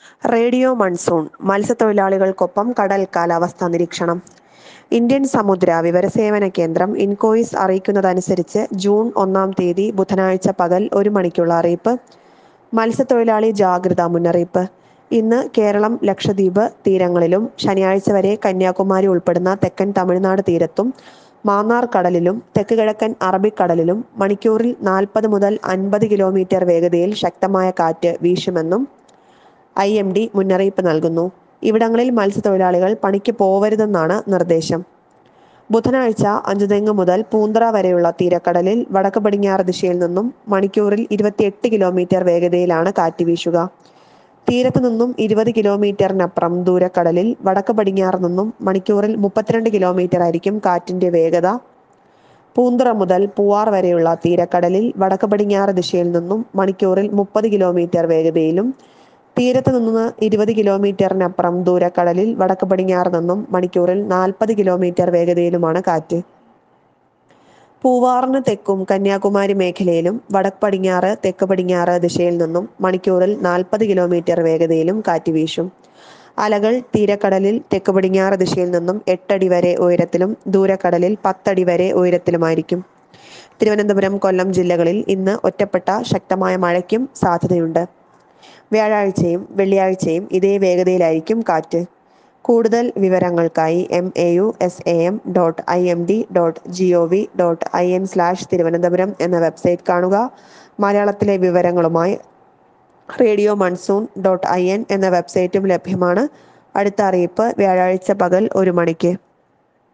radio monsoon മത്സ്യത്തൊഴിലാളികൾക്കൊപ്പം കടൽ കാലാവസ്ഥാ നിരീക്ഷണം ഇന്ത്യൻ സമുദ്ര വിവരസേവന കേന്ദ്രം ഇൻകോയിസ് അറിയിക്കുന്നതനുസരിച്ച് ജൂൺ ഒന്നാം തീയതി ബുധനാഴ്ച പകൽ ഒരു മണിക്കുള്ള അറിയിപ്പ് മത്സ്യത്തൊഴിലാളി ജാഗ്രതാ മുന്നറിയിപ്പ് ഇന്ന് കേരളം ലക്ഷദ്വീപ് തീരങ്ങളിലും ശനിയാഴ്ച വരെ കന്യാകുമാരി ഉൾപ്പെടുന്ന തെക്കൻ തമിഴ്നാട് തീരത്തും മാന്നാർ കടലിലും തെക്ക് കിഴക്കൻ അറബിക്കടലിലും മണിക്കൂറിൽ നാൽപ്പത് മുതൽ അൻപത് കിലോമീറ്റർ വേഗതയിൽ ശക്തമായ കാറ്റ് വീശുമെന്നും ഐ എം ഡി മുന്നറിയിപ്പ് നൽകുന്നു ഇവിടങ്ങളിൽ മത്സ്യത്തൊഴിലാളികൾ പണിക്ക് പോവരുതെന്നാണ് നിർദ്ദേശം ബുധനാഴ്ച അഞ്ചുതെങ്ങ് മുതൽ പൂന്തറ വരെയുള്ള തീരക്കടലിൽ വടക്ക് പടിഞ്ഞാറ് ദിശയിൽ നിന്നും മണിക്കൂറിൽ ഇരുപത്തിയെട്ട് കിലോമീറ്റർ വേഗതയിലാണ് കാറ്റ് വീശുക തീരത്തു നിന്നും ഇരുപത് കിലോമീറ്ററിനപ്പുറം ദൂരക്കടലിൽ വടക്ക് പടിഞ്ഞാറ് നിന്നും മണിക്കൂറിൽ മുപ്പത്തിരണ്ട് കിലോമീറ്റർ ആയിരിക്കും കാറ്റിന്റെ വേഗത പൂന്തറ മുതൽ പൂവാർ വരെയുള്ള തീരക്കടലിൽ വടക്ക് പടിഞ്ഞാറ് ദിശയിൽ നിന്നും മണിക്കൂറിൽ മുപ്പത് കിലോമീറ്റർ വേഗതയിലും തീരത്ത് നിന്ന് ഇരുപത് കിലോമീറ്ററിനപ്പുറം ദൂരക്കടലിൽ വടക്ക് പടിഞ്ഞാറ് നിന്നും മണിക്കൂറിൽ നാൽപ്പത് കിലോമീറ്റർ വേഗതയിലുമാണ് കാറ്റ് പൂവാറിന് തെക്കും കന്യാകുമാരി മേഖലയിലും വടക്ക് പടിഞ്ഞാറ് തെക്ക് പടിഞ്ഞാറ് ദിശയിൽ നിന്നും മണിക്കൂറിൽ നാൽപ്പത് കിലോമീറ്റർ വേഗതയിലും കാറ്റ് വീശും അലകൾ തീരക്കടലിൽ തെക്ക് പടിഞ്ഞാറ് ദിശയിൽ നിന്നും എട്ടടി വരെ ഉയരത്തിലും ദൂരക്കടലിൽ പത്തടി വരെ ഉയരത്തിലുമായിരിക്കും തിരുവനന്തപുരം കൊല്ലം ജില്ലകളിൽ ഇന്ന് ഒറ്റപ്പെട്ട ശക്തമായ മഴയ്ക്കും സാധ്യതയുണ്ട് വ്യാഴാഴ്ചയും വെള്ളിയാഴ്ചയും ഇതേ വേഗതയിലായിരിക്കും കാറ്റ് കൂടുതൽ വിവരങ്ങൾക്കായി M A U S A M dot I M D dot G O V dot I N slash Thiruvananthapuram എന്ന വെബ്സൈറ്റ് കാണുക മലയാളത്തിലെ വിവരങ്ങളുമായി radio monsoon dot I N എന്ന വെബ്സൈറ്റും ലഭ്യമാണ് അടുത്ത അറിയിപ്പ് വ്യാഴാഴ്ച പകൽ ഒരു മണിക്ക്